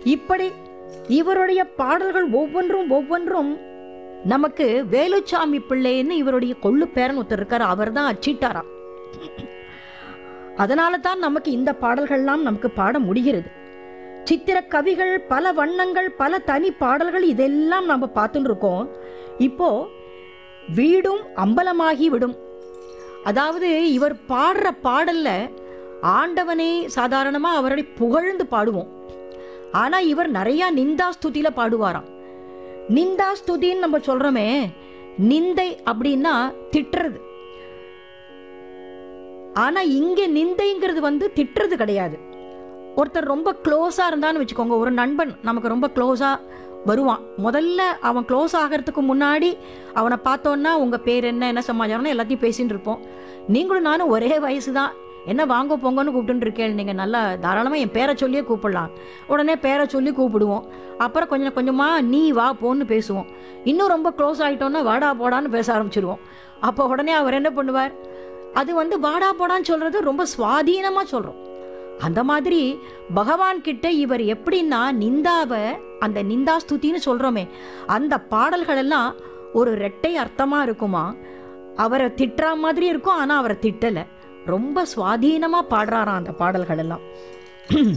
இப்படி இவருடைய பாடல்கள் ஒவ்வொன்றும் ஒவ்வொன்றும் நமக்கு வேலுச்சாமி பிள்ளைன்னு இவருடைய கொள்ளு பேரன் ஒருத்தர் இருக்காரு அவர் தான் அச்சிட்டாராம் அதனால தான் நமக்கு இந்த பாடல்கள்லாம் நமக்கு பாட முடிகிறது சித்திர கவிகள் பல வண்ணங்கள் பல தனி பாடல்கள் இதெல்லாம் நம்ம பார்த்துட்டு இருக்கோம் இப்போ வீடும் அம்பலமாகி விடும் அதாவது இவர் பாடுற பாடல்ல ஆண்டவனே சாதாரணமா அவரை புகழ்ந்து பாடுவோம் ஆனா இவர் நிறைய நிந்தா ஸ்துதியில பாடுவாராம் நிந்தா ஸ்துதின்னு நம்ம சொல்றோமே நிந்தை அப்படின்னா திட்டுறது ஆனா இங்க நிந்தைங்கிறது வந்து திட்டுறது கிடையாது ஒருத்தர் ரொம்ப க்ளோஸா இருந்தான்னு வச்சுக்கோங்க ஒரு நண்பன் நமக்கு ரொம்ப க்ளோஸா வருவான் முதல்ல அவன் க்ளோஸ் ஆகிறதுக்கு முன்னாடி அவனை பார்த்தோன்னா உங்க பேர் என்ன என்ன சமாச்சாரம்னு எல்லாத்தையும் பேசிட்டு இருப்போம் நீங்களும் நானும் ஒரே வயசு தான் என்ன வாங்க போங்கன்னு கூப்பிட்டுட்டு இருக்கேன் நீங்கள் நல்லா தாராளமாக என் பேரை சொல்லியே கூப்பிடலாம் உடனே பேரை சொல்லி கூப்பிடுவோம் அப்புறம் கொஞ்சம் கொஞ்சமாக நீ வா போன்னு பேசுவோம் இன்னும் ரொம்ப க்ளோஸ் ஆகிட்டோன்னா வாடா போடான்னு பேச ஆரம்பிச்சிருவோம் அப்போ உடனே அவர் என்ன பண்ணுவார் அது வந்து வாடா போடான்னு சொல்கிறது ரொம்ப சுவாதீனமாக சொல்கிறோம் அந்த மாதிரி பகவான் கிட்ட இவர் எப்படின்னா நிந்தாவை அந்த நிந்தா ஸ்துதின்னு சொல்றோமே அந்த பாடல்கள் எல்லாம் ஒரு ரெட்டை அர்த்தமா இருக்குமா அவரை திட்டுற மாதிரி இருக்கும் ஆனா அவரை திட்டல ரொம்ப சுவாதீனமா பாடுறாராம் அந்த பாடல்கள் எல்லாம்